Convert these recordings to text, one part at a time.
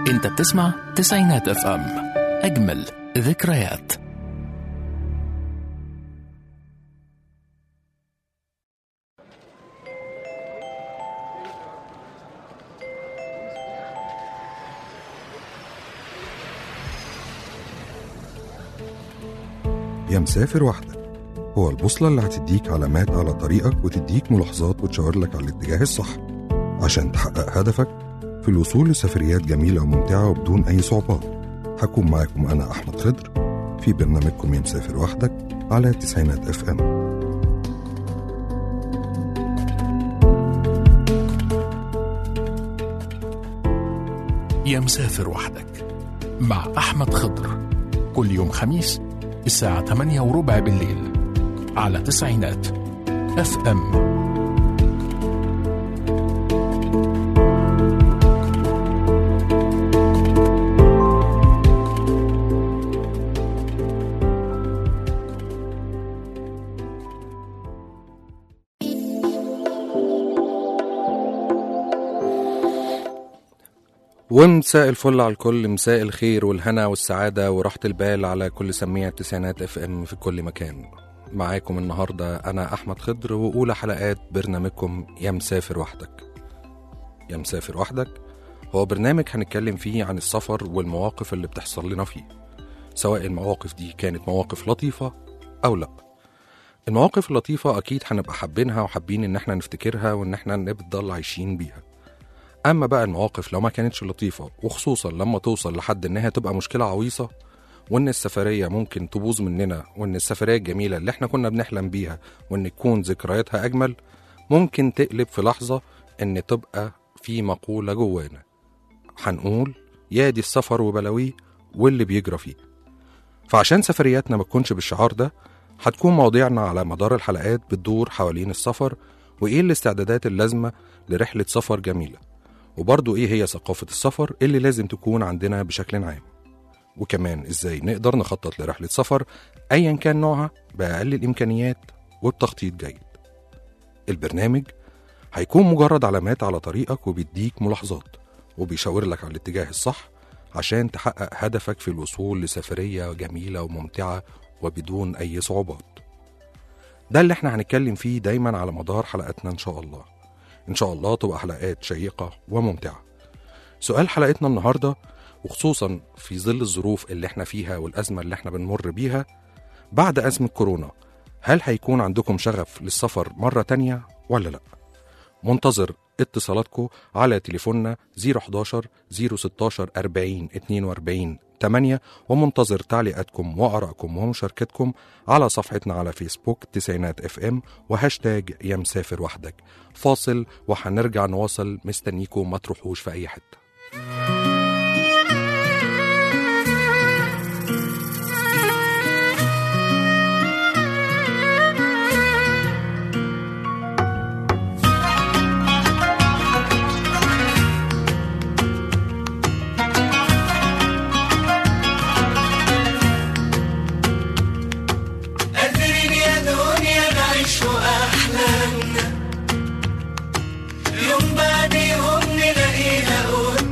انت بتسمع تسعينات اف ام اجمل ذكريات يا مسافر وحدك هو البوصلة اللي هتديك علامات على طريقك وتديك ملاحظات وتشاور لك على الاتجاه الصح عشان تحقق هدفك في الوصول لسفريات جميلة وممتعة وبدون أي صعوبات هكون معاكم أنا أحمد خضر في برنامجكم يا مسافر وحدك على تسعينات اف ام يا مسافر وحدك مع أحمد خضر كل يوم خميس الساعة 8 وربع بالليل على تسعينات اف ام ومساء الفل على الكل مساء الخير والهنا والسعادة وراحة البال على كل سميع التسعينات اف ام في كل مكان معاكم النهاردة أنا أحمد خضر وأولى حلقات برنامجكم يا مسافر وحدك يا مسافر وحدك هو برنامج هنتكلم فيه عن السفر والمواقف اللي بتحصل لنا فيه سواء المواقف دي كانت مواقف لطيفة أو لأ المواقف اللطيفة أكيد هنبقى حابينها وحابين إن احنا نفتكرها وإن احنا نفضل عايشين بيها أما بقى المواقف لو ما كانتش لطيفة وخصوصا لما توصل لحد إنها تبقى مشكلة عويصة وإن السفرية ممكن تبوظ مننا وإن السفرية الجميلة اللي إحنا كنا بنحلم بيها وإن تكون ذكرياتها أجمل ممكن تقلب في لحظة إن تبقى في مقولة جوانا هنقول يا دي السفر وبلاويه واللي بيجرى فيه فعشان سفرياتنا ما تكونش بالشعار ده هتكون مواضيعنا على مدار الحلقات بتدور حوالين السفر وإيه الاستعدادات اللازمة لرحلة سفر جميلة وبرضه ايه هي ثقافة السفر اللي لازم تكون عندنا بشكل عام وكمان ازاي نقدر نخطط لرحلة سفر ايا كان نوعها بأقل الامكانيات وبتخطيط جيد البرنامج هيكون مجرد علامات على طريقك وبيديك ملاحظات وبيشاور لك على الاتجاه الصح عشان تحقق هدفك في الوصول لسفرية جميلة وممتعة وبدون أي صعوبات ده اللي احنا هنتكلم فيه دايما على مدار حلقاتنا إن شاء الله إن شاء الله تبقى حلقات شيقة وممتعة سؤال حلقتنا النهاردة وخصوصا في ظل الظروف اللي احنا فيها والأزمة اللي احنا بنمر بيها بعد أزمة كورونا هل هيكون عندكم شغف للسفر مرة تانية ولا لأ؟ منتظر اتصالاتكم على تليفوننا 011 016 40 42 8 ومنتظر تعليقاتكم وآرائكم ومشاركتكم على صفحتنا على فيسبوك تسعينات اف ام وهاشتاج يا مسافر وحدك فاصل وهنرجع نواصل مستنيكم ما تروحوش في أي حتة قادرين يا دنيا نعيش أحلامنا يوم بعد يوم نلاقيها قدامنا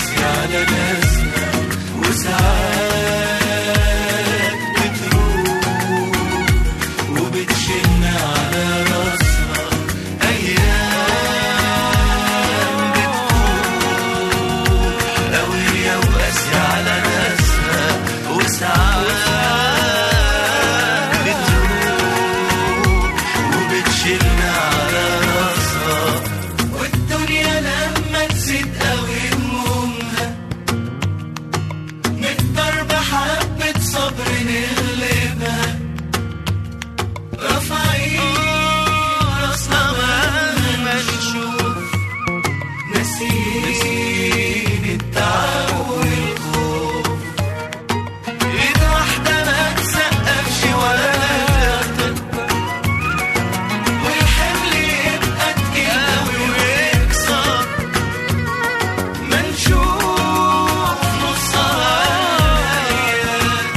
وقاسية على ناسها وساعات بتروح وبتشيلنا على راسها أيام بتكون قوية وقاسية على ناسها وساعات بتروح وبتشيلنا على راسها والدنيا لما تزيد قوي همومها نقدر بحبة صبر نغلبها رافعين راسنا مهما نشوف ناسيين التعب والخوف ايد واحدة ما تسقفش ولا تكبر والحمل يبقى تقيل قوي ويكسر ما نشوف نصها ايام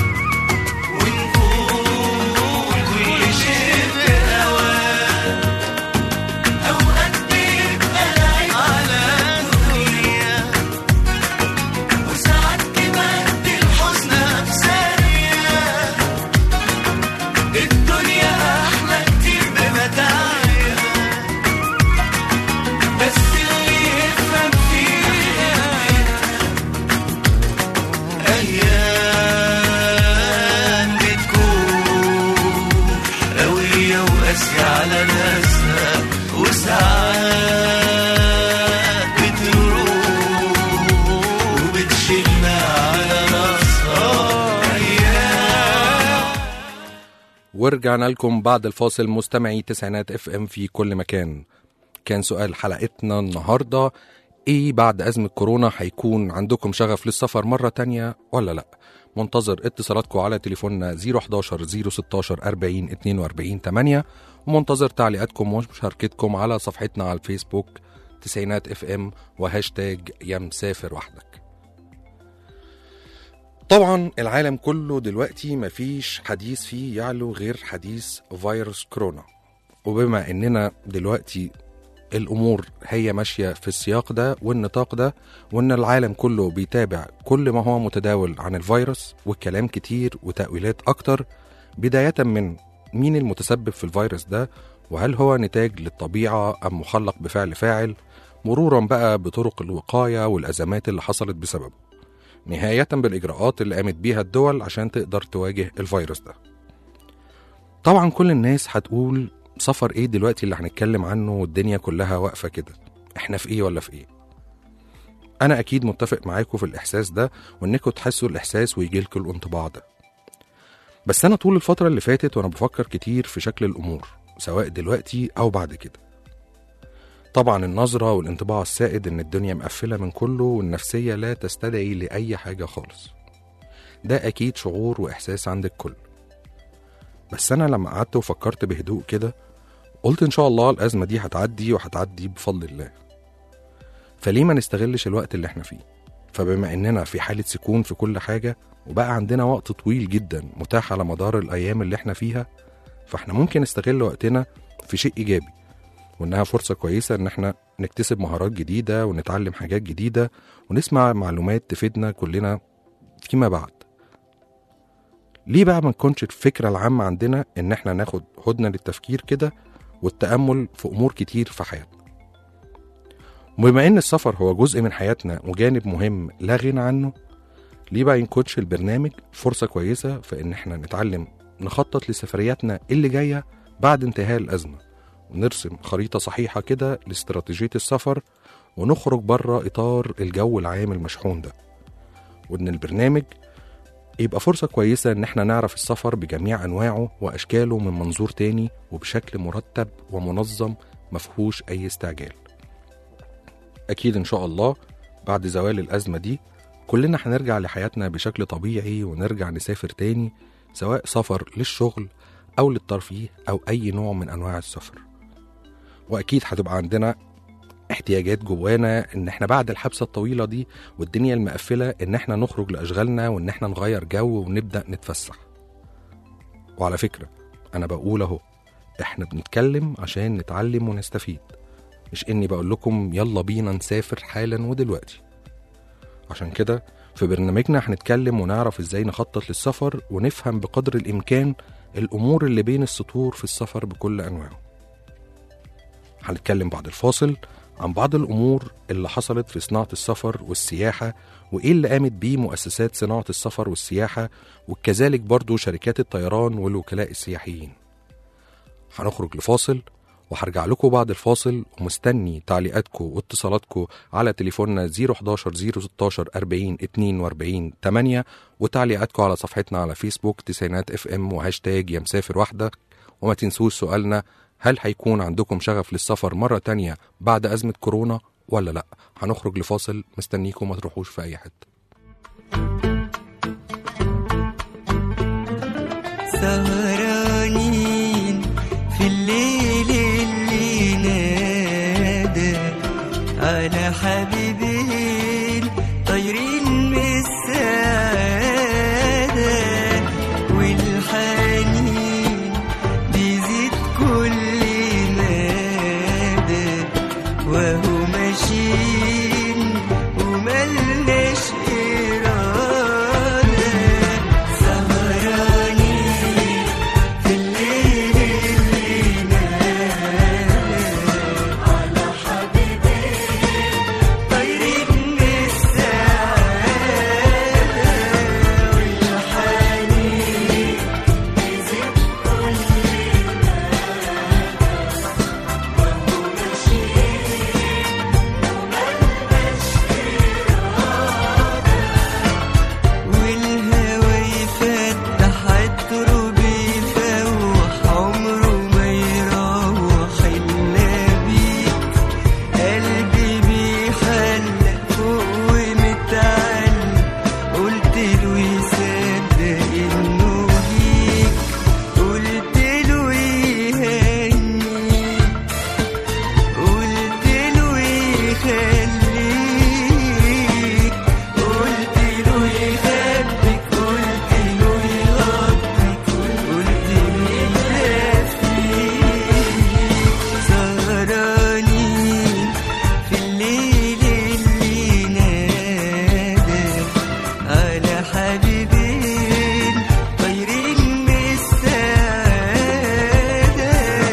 ونقول كل شيء بهواه اوقات بيبقى العيب على الدنيا وساعات كمان الحزن في ثانية الدنيا احلى كتير بمتاعها بس اللي يفهم فيها أيام بتكون قوية وقاسية على ناسها وساعات بتروح وبتشيلنا على راسها أيام ورجعنا لكم بعد الفاصل مستمعي تسعينات اف ام في كل مكان كان سؤال حلقتنا النهاردة ايه بعد أزمة كورونا هيكون عندكم شغف للسفر مرة تانية ولا لا منتظر اتصالاتكم على تليفوننا 011 016 40 42 8 ومنتظر تعليقاتكم ومشاركتكم على صفحتنا على الفيسبوك تسعينات اف ام وهاشتاج يا مسافر وحدك طبعا العالم كله دلوقتي مفيش حديث فيه يعلو غير حديث فيروس كورونا وبما اننا دلوقتي الامور هي ماشيه في السياق ده والنطاق ده وان العالم كله بيتابع كل ما هو متداول عن الفيروس والكلام كتير وتاويلات اكتر بدايه من مين المتسبب في الفيروس ده وهل هو نتاج للطبيعه ام مخلق بفعل فاعل مرورا بقى بطرق الوقايه والازمات اللي حصلت بسببه نهاية بالإجراءات اللي قامت بيها الدول عشان تقدر تواجه الفيروس ده طبعا كل الناس هتقول سفر ايه دلوقتي اللي هنتكلم عنه والدنيا كلها واقفة كده احنا في ايه ولا في ايه انا اكيد متفق معاكم في الاحساس ده وانكم تحسوا الاحساس ويجيلكوا الانطباع ده بس انا طول الفترة اللي فاتت وانا بفكر كتير في شكل الامور سواء دلوقتي او بعد كده طبعا النظرة والانطباع السائد إن الدنيا مقفلة من كله والنفسية لا تستدعي لأي حاجة خالص ده أكيد شعور وإحساس عند الكل بس أنا لما قعدت وفكرت بهدوء كده قلت إن شاء الله الأزمة دي هتعدي وهتعدي بفضل الله فليه ما نستغلش الوقت اللي احنا فيه فبما إننا في حالة سكون في كل حاجة وبقى عندنا وقت طويل جدا متاح على مدار الأيام اللي احنا فيها فاحنا ممكن نستغل وقتنا في شيء إيجابي وإنها فرصة كويسة إن إحنا نكتسب مهارات جديدة ونتعلم حاجات جديدة ونسمع معلومات تفيدنا كلنا فيما بعد. ليه بقى ما نكونش الفكرة العامة عندنا إن إحنا ناخد هدنة للتفكير كده والتأمل في أمور كتير في حياتنا. وبما إن السفر هو جزء من حياتنا وجانب مهم لا غنى عنه ليه بقى ينكونش البرنامج فرصة كويسة في إن إحنا نتعلم نخطط لسفرياتنا اللي جاية بعد انتهاء الأزمة ونرسم خريطة صحيحة كده لاستراتيجية السفر ونخرج بره إطار الجو العام المشحون ده وإن البرنامج يبقى فرصة كويسة إن إحنا نعرف السفر بجميع أنواعه وأشكاله من منظور تاني وبشكل مرتب ومنظم مفهوش أي استعجال أكيد إن شاء الله بعد زوال الأزمة دي كلنا هنرجع لحياتنا بشكل طبيعي ونرجع نسافر تاني سواء سفر للشغل أو للترفيه أو أي نوع من أنواع السفر واكيد هتبقى عندنا احتياجات جوانا ان احنا بعد الحبسه الطويله دي والدنيا المقفله ان احنا نخرج لاشغالنا وان احنا نغير جو ونبدا نتفسح وعلى فكره انا بقول اهو احنا بنتكلم عشان نتعلم ونستفيد مش اني بقول لكم يلا بينا نسافر حالا ودلوقتي عشان كده في برنامجنا هنتكلم ونعرف ازاي نخطط للسفر ونفهم بقدر الإمكان الأمور اللي بين السطور في السفر بكل أنواعه هنتكلم بعد الفاصل عن بعض الأمور اللي حصلت في صناعة السفر والسياحة وإيه اللي قامت بيه مؤسسات صناعة السفر والسياحة وكذلك برضو شركات الطيران والوكلاء السياحيين هنخرج لفاصل وهرجع لكم بعد الفاصل ومستني تعليقاتكم واتصالاتكم على تليفوننا 011 016 40 42 8 وتعليقاتكم على صفحتنا على فيسبوك تسعينات اف ام وهاشتاج يا مسافر وحدك وما تنسوش سؤالنا هل هيكون عندكم شغف للسفر مرة تانية بعد أزمة كورونا ولا لأ هنخرج لفاصل مستنيكم ما تروحوش في أي حتة سهرانين في الليل اللي نادى على حبيبين طايرين من السعادة والحنين بيزيد كل مدى وهو ماشيين وملناش إرادة سهرانين في الليل اللي نادى على حبيبين طايرين من السعادة والحنين بيزيد كل والهوى يفتح الدروب يفوح عمره ما يروح إلا بيك قلبي بيحلق فوق ومتعلق قلت له يصدق إنه ليك قلت له يهنيك قلت له يخليك قلت له يخبيك قلت له يغطيك قلت له يدفيك سهرانين في الليل اللي نادى على حبيبين طايرين من السعادة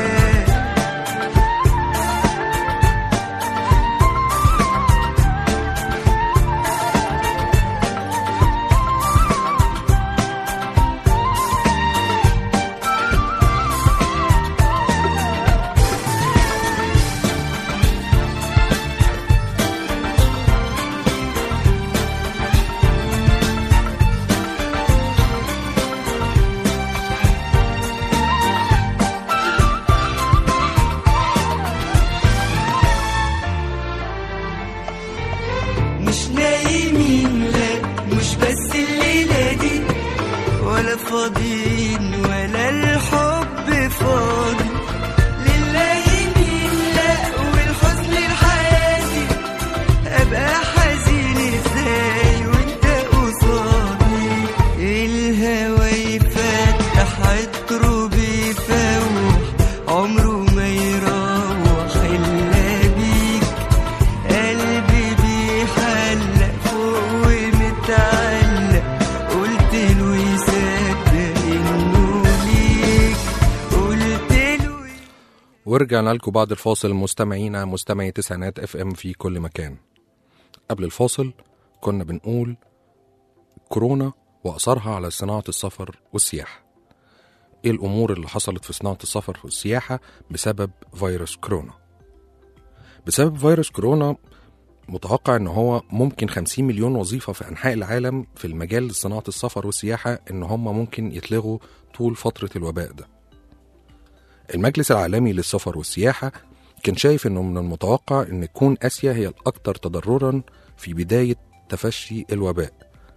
مش نايمين لا مش بس الليلة دي ولا فاضيين ولا الحب فاضي للايمين لا والحزن الحياتي ابقى حزين ازاي وانت قصادي الهوى يفتح الدروب يفوح عمره ما يروح الا بيك قلبي بيحلق فوق ومتعلق قلت له يصدق انه ليك قلت له ورجعنا لكم بعد الفاصل مستمعينا مستمعي تسعينات اف ام في كل مكان قبل الفاصل كنا بنقول كورونا وأثرها على صناعة السفر والسياحة ايه الأمور اللي حصلت في صناعة السفر والسياحة بسبب فيروس كورونا بسبب فيروس كورونا متوقع ان هو ممكن 50 مليون وظيفة في انحاء العالم في المجال صناعة السفر والسياحة ان هم ممكن يتلغوا طول فترة الوباء ده المجلس العالمي للسفر والسياحة كان شايف انه من المتوقع ان تكون اسيا هي الاكثر تضررا في بداية تفشي الوباء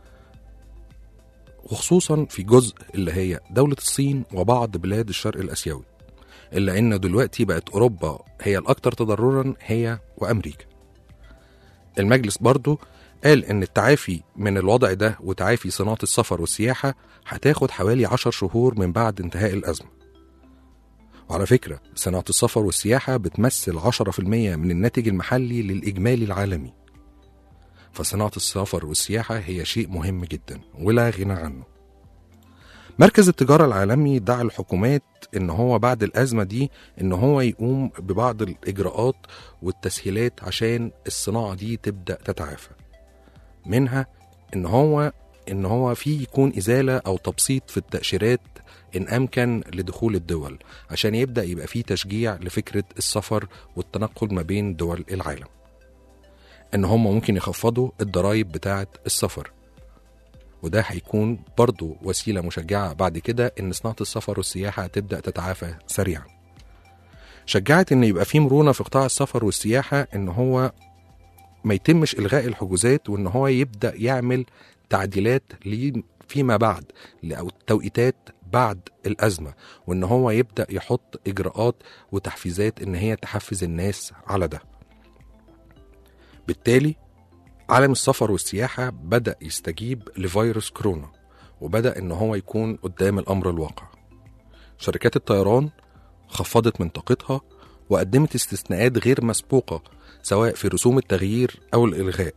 وخصوصا في جزء اللي هي دولة الصين وبعض بلاد الشرق الآسيوي إلا إن دلوقتي بقت أوروبا هي الأكثر تضررا هي وأمريكا المجلس برضو قال إن التعافي من الوضع ده وتعافي صناعة السفر والسياحة هتاخد حوالي عشر شهور من بعد انتهاء الأزمة وعلى فكرة صناعة السفر والسياحة بتمثل 10% من الناتج المحلي للإجمالي العالمي فصناعة السفر والسياحة هي شيء مهم جدا ولا غنى عنه مركز التجارة العالمي دعا الحكومات ان هو بعد الازمة دي ان هو يقوم ببعض الاجراءات والتسهيلات عشان الصناعة دي تبدأ تتعافى منها ان هو ان هو في يكون ازالة او تبسيط في التأشيرات ان امكن لدخول الدول عشان يبدأ يبقى في تشجيع لفكرة السفر والتنقل ما بين دول العالم ان هم ممكن يخفضوا الضرائب بتاعة السفر وده هيكون برضو وسيلة مشجعة بعد كده إن صناعة السفر والسياحة تبدأ تتعافى سريعا شجعت إن يبقى في مرونة في قطاع السفر والسياحة إن هو ما يتمش إلغاء الحجوزات وإن هو يبدأ يعمل تعديلات ليه فيما بعد أو توقيتات بعد الأزمة وإن هو يبدأ يحط إجراءات وتحفيزات إن هي تحفز الناس على ده بالتالي عالم السفر والسياحة بدأ يستجيب لفيروس كورونا وبدأ إن هو يكون قدام الأمر الواقع شركات الطيران خفضت من طاقتها وقدمت استثناءات غير مسبوقة سواء في رسوم التغيير أو الإلغاء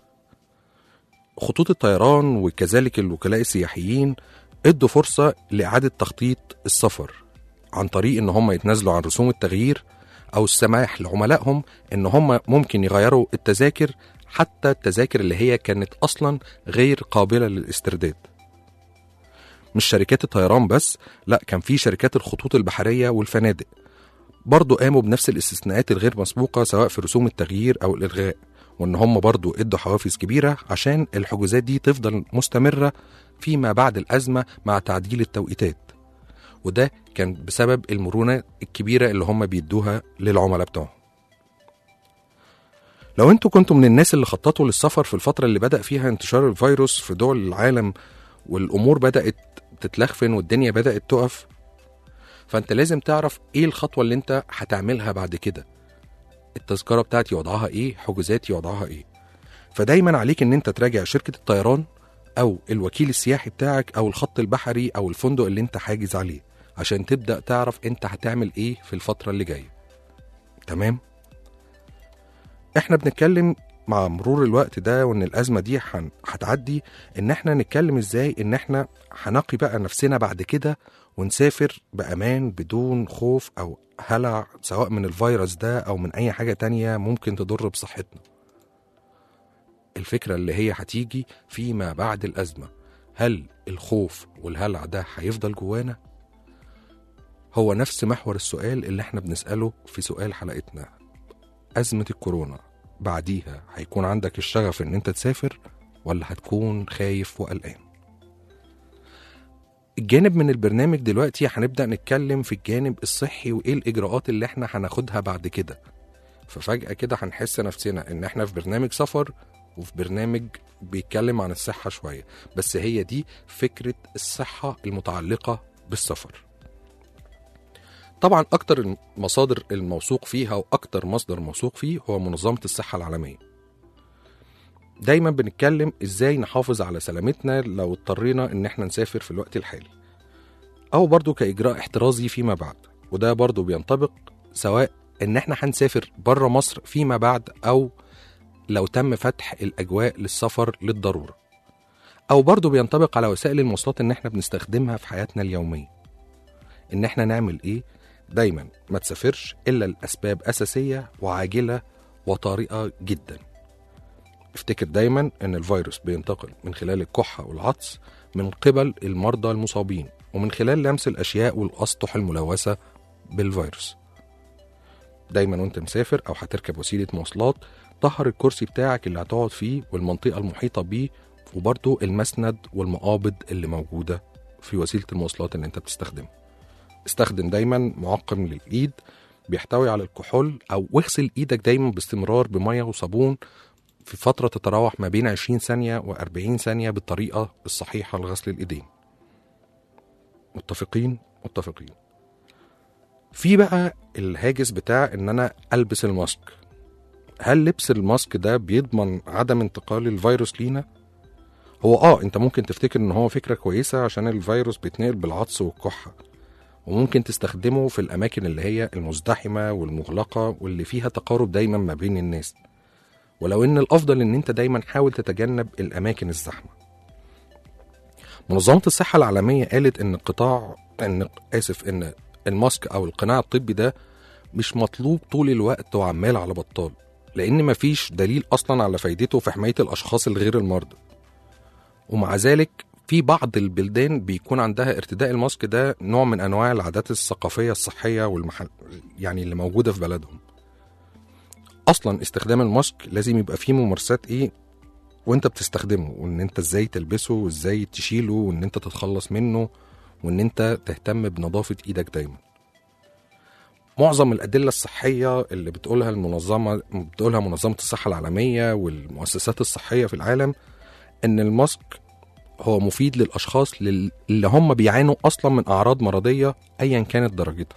خطوط الطيران وكذلك الوكلاء السياحيين ادوا فرصة لإعادة تخطيط السفر عن طريق إن هم يتنازلوا عن رسوم التغيير أو السماح لعملائهم إن هم ممكن يغيروا التذاكر حتى التذاكر اللي هي كانت أصلا غير قابلة للاسترداد مش شركات الطيران بس لا كان في شركات الخطوط البحرية والفنادق برضو قاموا بنفس الاستثناءات الغير مسبوقة سواء في رسوم التغيير أو الإلغاء وإن هم برضو ادوا حوافز كبيرة عشان الحجوزات دي تفضل مستمرة فيما بعد الأزمة مع تعديل التوقيتات وده كان بسبب المرونة الكبيرة اللي هم بيدوها للعملاء بتوعهم لو انتوا كنتوا من الناس اللي خططوا للسفر في الفترة اللي بدأ فيها انتشار الفيروس في دول العالم والأمور بدأت تتلخفن والدنيا بدأت تقف فانت لازم تعرف ايه الخطوة اللي انت هتعملها بعد كده التذكرة بتاعتي وضعها ايه حجوزاتي وضعها ايه فدايما عليك ان انت تراجع شركة الطيران او الوكيل السياحي بتاعك او الخط البحري او الفندق اللي انت حاجز عليه عشان تبدأ تعرف انت هتعمل ايه في الفترة اللي جاية تمام احنا بنتكلم مع مرور الوقت ده وان الازمه دي هن- هتعدي ان احنا نتكلم ازاي ان احنا هنقي بقى نفسنا بعد كده ونسافر بامان بدون خوف او هلع سواء من الفيروس ده او من اي حاجه تانية ممكن تضر بصحتنا الفكره اللي هي هتيجي فيما بعد الازمه هل الخوف والهلع ده هيفضل جوانا هو نفس محور السؤال اللي احنا بنساله في سؤال حلقتنا أزمة الكورونا بعديها هيكون عندك الشغف إن أنت تسافر ولا هتكون خايف وقلقان الجانب من البرنامج دلوقتي هنبدأ نتكلم في الجانب الصحي وإيه الإجراءات اللي إحنا هناخدها بعد كده ففجأة كده هنحس نفسنا إن إحنا في برنامج سفر وفي برنامج بيتكلم عن الصحة شوية بس هي دي فكرة الصحة المتعلقة بالسفر طبعا اكتر المصادر الموثوق فيها واكتر مصدر موثوق فيه هو منظمه الصحه العالميه دايما بنتكلم ازاي نحافظ على سلامتنا لو اضطرينا ان احنا نسافر في الوقت الحالي او برضو كاجراء احترازي فيما بعد وده برضو بينطبق سواء ان احنا هنسافر بره مصر فيما بعد او لو تم فتح الاجواء للسفر للضروره او برضو بينطبق على وسائل المواصلات ان احنا بنستخدمها في حياتنا اليوميه ان احنا نعمل ايه دايما ما تسافرش الا لاسباب اساسيه وعاجله وطارئه جدا افتكر دايما ان الفيروس بينتقل من خلال الكحه والعطس من قبل المرضى المصابين ومن خلال لمس الاشياء والاسطح الملوثه بالفيروس دايما وانت مسافر او هتركب وسيله مواصلات طهر الكرسي بتاعك اللي هتقعد فيه والمنطقه المحيطه بيه وبرضه المسند والمقابض اللي موجوده في وسيله المواصلات اللي انت بتستخدمها استخدم دايما معقم للايد بيحتوي على الكحول او واغسل ايدك دايما باستمرار بميه وصابون في فتره تتراوح ما بين 20 ثانيه و40 ثانيه بالطريقه الصحيحه لغسل الايدين متفقين متفقين في بقى الهاجس بتاع ان انا البس الماسك هل لبس الماسك ده بيضمن عدم انتقال الفيروس لينا هو اه انت ممكن تفتكر ان هو فكره كويسه عشان الفيروس بيتنقل بالعطس والكحه وممكن تستخدمه في الأماكن اللي هي المزدحمة والمغلقة واللي فيها تقارب دايما ما بين الناس ولو ان الافضل ان انت دايما حاول تتجنب الاماكن الزحمه منظمه الصحه العالميه قالت ان القطاع ان اسف ان الماسك او القناع الطبي ده مش مطلوب طول الوقت وعمال على بطال لان مفيش دليل اصلا على فايدته في حمايه الاشخاص الغير المرضى ومع ذلك في بعض البلدان بيكون عندها ارتداء الماسك ده نوع من انواع العادات الثقافيه الصحيه والمحل يعني اللي موجوده في بلدهم اصلا استخدام الماسك لازم يبقى فيه ممارسات ايه وانت بتستخدمه وان انت ازاي تلبسه وازاي تشيله وان انت تتخلص منه وان انت تهتم بنظافه ايدك دايما معظم الادله الصحيه اللي بتقولها المنظمه بتقولها منظمه الصحه العالميه والمؤسسات الصحيه في العالم ان الماسك هو مفيد للاشخاص لل- اللي هم بيعانوا اصلا من اعراض مرضيه ايا كانت درجتها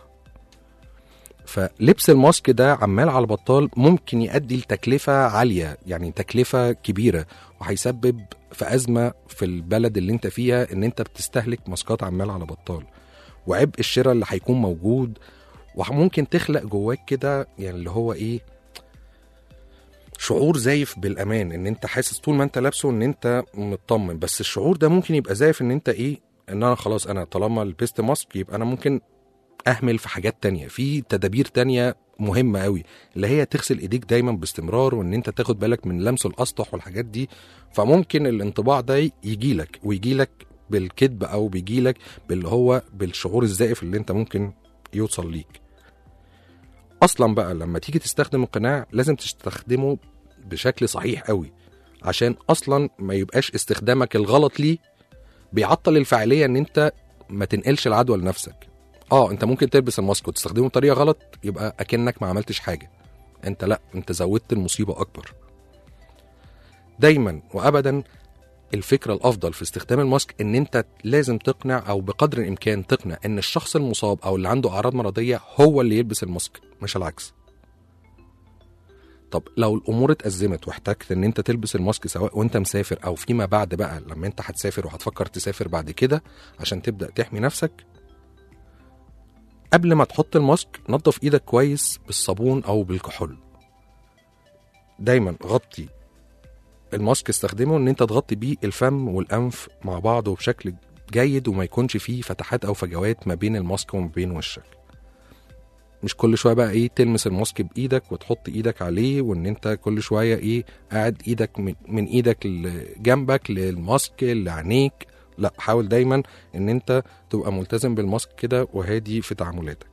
فلبس الماسك ده عمال على بطال ممكن يؤدي لتكلفه عاليه يعني تكلفه كبيره وهيسبب في ازمه في البلد اللي انت فيها ان انت بتستهلك ماسكات عمال على بطال وعبء الشراء اللي هيكون موجود وممكن تخلق جواك كده يعني اللي هو ايه شعور زايف بالامان ان انت حاسس طول ما انت لابسه ان انت مطمن بس الشعور ده ممكن يبقى زايف ان انت ايه ان انا خلاص انا طالما لبست ماسك يبقى انا ممكن اهمل في حاجات تانية في تدابير تانية مهمة قوي اللي هي تغسل ايديك دايما باستمرار وان انت تاخد بالك من لمس الاسطح والحاجات دي فممكن الانطباع ده يجيلك ويجيلك بالكذب او بيجيلك باللي هو بالشعور الزائف اللي انت ممكن يوصل ليك اصلا بقى لما تيجي تستخدم القناع لازم تستخدمه بشكل صحيح قوي عشان اصلا ما يبقاش استخدامك الغلط ليه بيعطل الفاعليه ان انت ما تنقلش العدوى لنفسك اه انت ممكن تلبس الماسك وتستخدمه بطريقه غلط يبقى اكنك ما عملتش حاجه انت لا انت زودت المصيبه اكبر دايما وابدا الفكره الافضل في استخدام الماسك ان انت لازم تقنع او بقدر الامكان تقنع ان الشخص المصاب او اللي عنده اعراض مرضيه هو اللي يلبس الماسك مش العكس طب لو الامور اتازمت واحتجت ان انت تلبس الماسك سواء وانت مسافر او فيما بعد بقى لما انت هتسافر وهتفكر تسافر بعد كده عشان تبدا تحمي نفسك قبل ما تحط الماسك نظف ايدك كويس بالصابون او بالكحول دايما غطي الماسك استخدمه ان انت تغطي بيه الفم والانف مع بعض وبشكل جيد وما يكونش فيه فتحات او فجوات ما بين الماسك وما بين وشك مش كل شويه بقى ايه تلمس الماسك بايدك وتحط ايدك عليه وان انت كل شويه ايه قاعد ايدك من, من ايدك جنبك للماسك لعينيك لا حاول دايما ان انت تبقى ملتزم بالماسك كده وهادي في تعاملاتك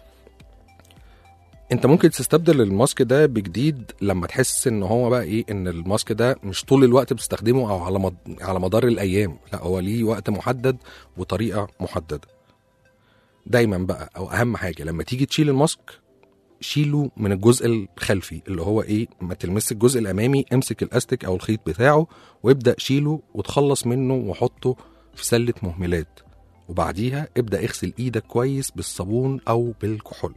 انت ممكن تستبدل الماسك ده بجديد لما تحس ان هو بقى ايه ان الماسك ده مش طول الوقت بتستخدمه او على مد... على مدار الايام لا هو ليه وقت محدد وطريقه محدده دايما بقى او اهم حاجه لما تيجي تشيل الماسك شيله من الجزء الخلفي اللي هو ايه ما تلمس الجزء الامامي امسك الاستك او الخيط بتاعه وابدا شيله وتخلص منه وحطه في سله مهملات وبعديها ابدا اغسل ايدك كويس بالصابون او بالكحول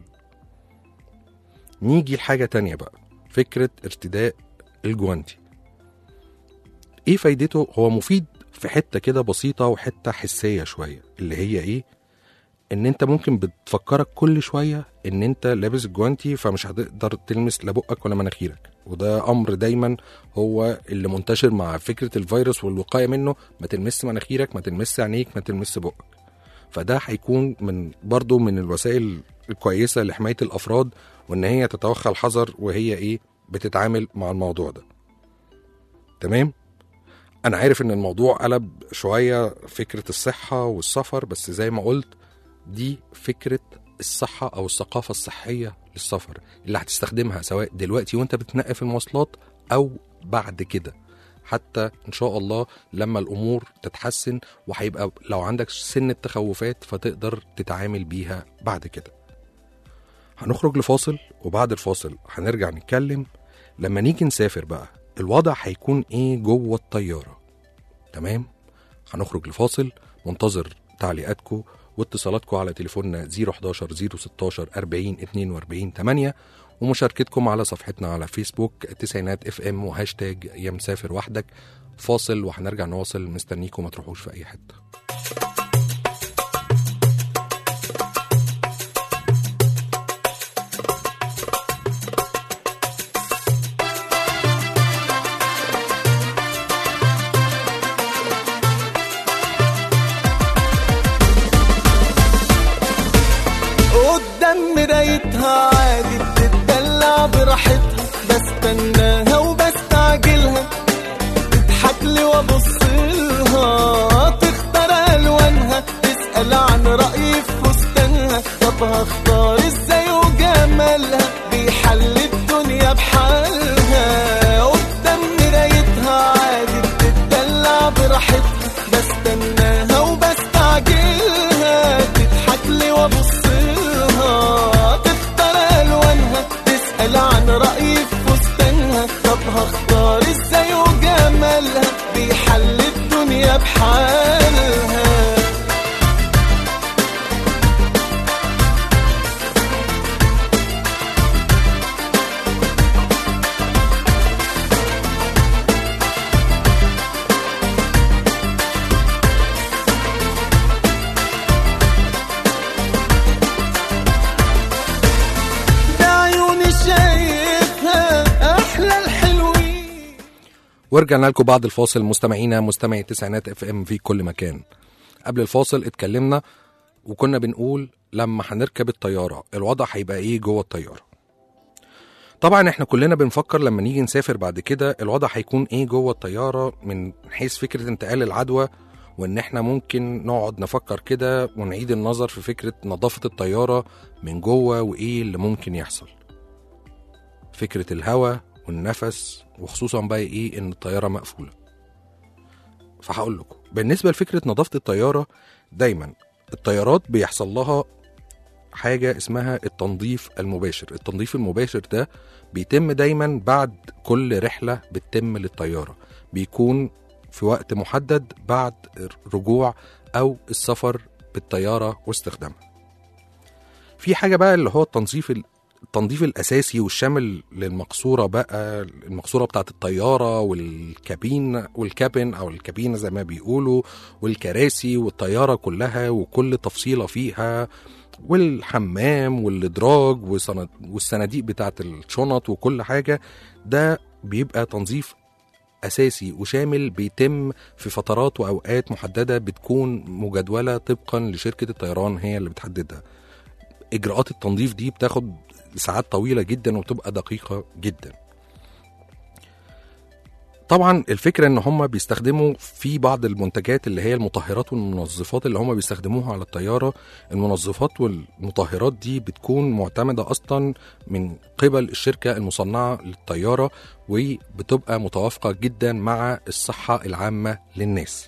نيجي لحاجه تانية بقى فكره ارتداء الجوانتي ايه فايدته هو مفيد في حته كده بسيطه وحته حسيه شويه اللي هي ايه ان انت ممكن بتفكرك كل شويه ان انت لابس الجوانتي فمش هتقدر تلمس لا بقك ولا مناخيرك وده امر دايما هو اللي منتشر مع فكره الفيروس والوقايه منه ما تلمس مناخيرك ما تلمس عينيك ما تلمس بقك فده هيكون من برضه من الوسائل الكويسه لحمايه الافراد وان هي تتوخى الحذر وهي ايه بتتعامل مع الموضوع ده تمام انا عارف ان الموضوع قلب شويه فكره الصحه والسفر بس زي ما قلت دي فكره الصحه او الثقافه الصحيه للسفر اللي هتستخدمها سواء دلوقتي وانت بتنقي في المواصلات او بعد كده حتى ان شاء الله لما الامور تتحسن وهيبقى لو عندك سن التخوفات فتقدر تتعامل بيها بعد كده هنخرج لفاصل وبعد الفاصل هنرجع نتكلم لما نيجي نسافر بقى الوضع هيكون ايه جوه الطياره تمام هنخرج لفاصل منتظر تعليقاتكم واتصالاتكم على تليفوننا 011 016 40 42 8 ومشاركتكم على صفحتنا على فيسبوك تسعينات اف ام وهاشتاج يا مسافر وحدك فاصل وهنرجع نواصل مستنيكم ما تروحوش في اي حته مرايتها عادي بتدلع براحتها بستناها وبستعجلها تضحك لي وابص لها تختار الوانها تسال عن رايي في فستانها طب هختار ازاي وجمالها بيحل الدنيا بحالها قدام مرايتها عادي بتدلع براحتها بستناها وبستعجلها تضحك لي وابص لها تختار الوانها تسال عن رايي في فستانها طب هختار ازاي وجمالها بيحل الدنيا بحالها بعيوني شايفها احلى الحلوين ورجعنا لكم بعد الفاصل مستمعينا مستمعي التسعينات اف ام في كل مكان قبل الفاصل اتكلمنا وكنا بنقول لما هنركب الطياره الوضع هيبقى ايه جوه الطياره طبعا احنا كلنا بنفكر لما نيجي نسافر بعد كده الوضع هيكون ايه جوه الطياره من حيث فكره انتقال العدوى وان احنا ممكن نقعد نفكر كده ونعيد النظر في فكره نظافه الطياره من جوه وايه اللي ممكن يحصل فكره الهواء والنفس وخصوصا بقى ايه ان الطياره مقفوله فهقول لكم بالنسبه لفكره نظافه الطياره دايما الطيارات بيحصل لها حاجه اسمها التنظيف المباشر التنظيف المباشر ده بيتم دايما بعد كل رحله بتتم للطياره بيكون في وقت محدد بعد الرجوع او السفر بالطياره واستخدامها في حاجه بقى اللي هو التنظيف التنظيف الاساسي والشامل للمقصوره بقى المقصوره بتاعت الطياره والكابين والكابين او الكابينه زي ما بيقولوا والكراسي والطياره كلها وكل تفصيله فيها والحمام والادراج وصنا- والصناديق بتاعت الشنط وكل حاجه ده بيبقى تنظيف اساسي وشامل بيتم في فترات واوقات محدده بتكون مجدوله طبقا لشركه الطيران هي اللي بتحددها اجراءات التنظيف دي بتاخد ساعات طويله جدا وبتبقى دقيقه جدا طبعا الفكره ان هم بيستخدموا في بعض المنتجات اللي هي المطهرات والمنظفات اللي هم بيستخدموها على الطياره المنظفات والمطهرات دي بتكون معتمده اصلا من قبل الشركه المصنعه للطياره وبتبقى متوافقه جدا مع الصحه العامه للناس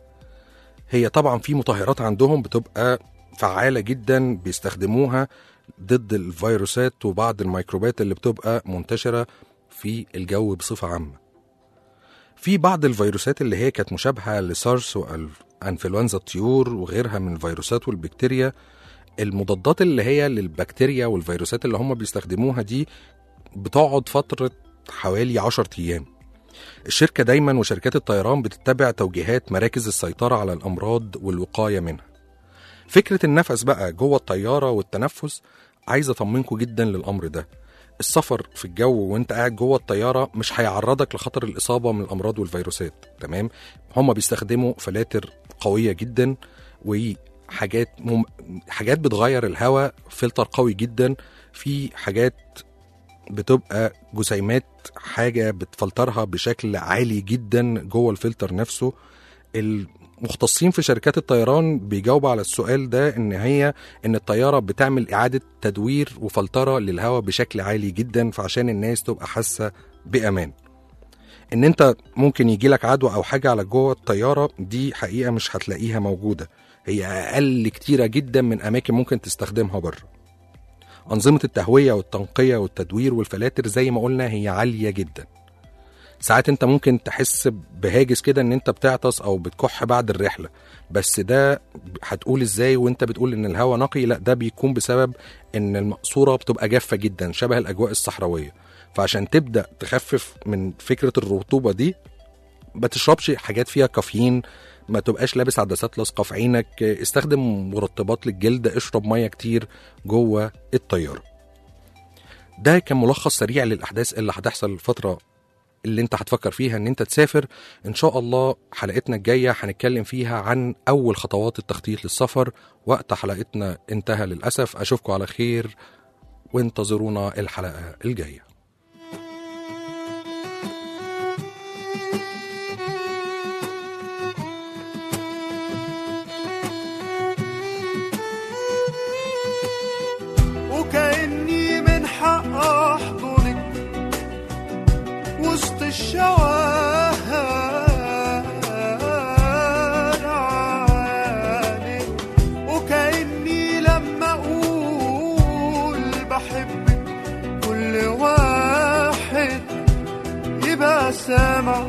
هي طبعا في مطهرات عندهم بتبقى فعالة جدا بيستخدموها ضد الفيروسات وبعض الميكروبات اللي بتبقى منتشرة في الجو بصفة عامة في بعض الفيروسات اللي هي كانت مشابهة لسارس وانفلونزا الطيور وغيرها من الفيروسات والبكتيريا المضادات اللي هي للبكتيريا والفيروسات اللي هم بيستخدموها دي بتقعد فترة حوالي 10 أيام الشركة دايما وشركات الطيران بتتبع توجيهات مراكز السيطرة على الأمراض والوقاية منها فكرة النفس بقى جوه الطيارة والتنفس عايز أطمنكم جدا للأمر ده السفر في الجو وانت قاعد جوه الطيارة مش هيعرضك لخطر الإصابة من الأمراض والفيروسات تمام هما بيستخدموا فلاتر قوية جدا وحاجات مم... حاجات بتغير الهواء فلتر قوي جدا في حاجات بتبقى جسيمات حاجة بتفلترها بشكل عالي جدا جوه الفلتر نفسه المختصين في شركات الطيران بيجاوبوا على السؤال ده ان هي ان الطياره بتعمل اعاده تدوير وفلتره للهواء بشكل عالي جدا فعشان الناس تبقى حاسه بامان ان انت ممكن يجي لك عدوى او حاجه على جوه الطياره دي حقيقه مش هتلاقيها موجوده هي اقل كتيره جدا من اماكن ممكن تستخدمها بره انظمه التهويه والتنقيه والتدوير والفلاتر زي ما قلنا هي عاليه جدا ساعات انت ممكن تحس بهاجس كده ان انت بتعطس او بتكح بعد الرحله بس ده هتقول ازاي وانت بتقول ان الهواء نقي لا ده بيكون بسبب ان المقصوره بتبقى جافه جدا شبه الاجواء الصحراويه فعشان تبدا تخفف من فكره الرطوبه دي ما تشربش حاجات فيها كافيين ما تبقاش لابس عدسات لاصقه في عينك استخدم مرطبات للجلد اشرب ميه كتير جوه الطياره ده كان ملخص سريع للاحداث اللي هتحصل الفتره اللي انت هتفكر فيها ان انت تسافر ان شاء الله حلقتنا الجايه هنتكلم فيها عن اول خطوات التخطيط للسفر وقت حلقتنا انتهى للاسف اشوفكم على خير وانتظرونا الحلقة الجاية وكأني من حق أحضنك وسط الشوارع وكأني لما أقول بحبك كل واحد يبقى سامع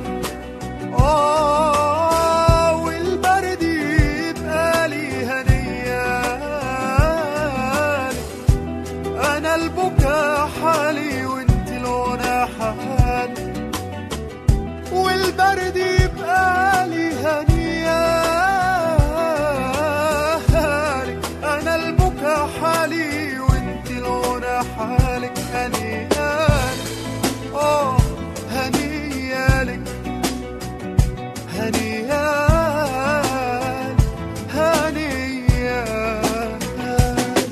آه والبرد يبقى لي هنيالك انا البكا حالي وانت الغنى حالي والبرد يبقى لي هنيالك انا البكا حالي وانت الغنى حالك هنيالك اه هنيالك هنيالك هنيالك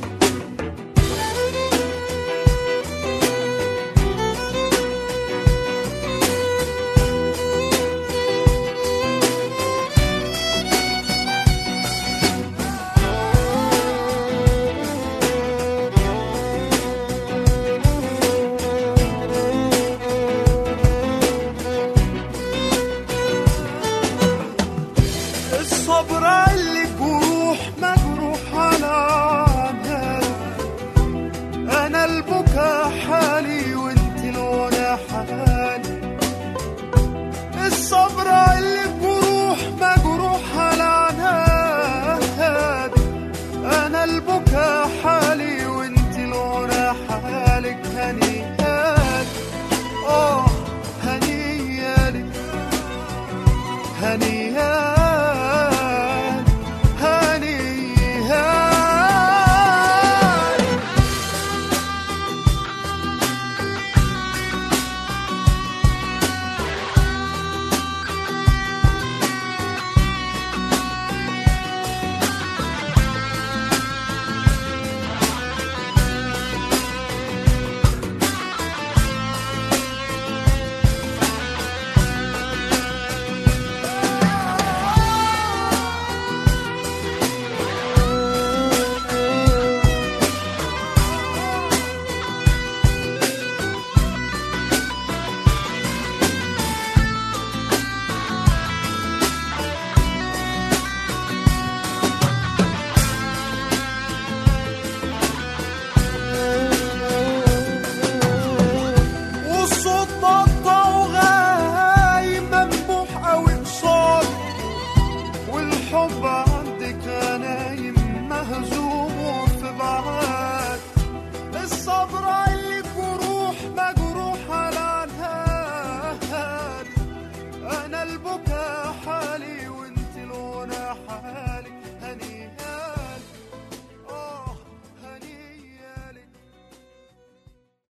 الصبر اللي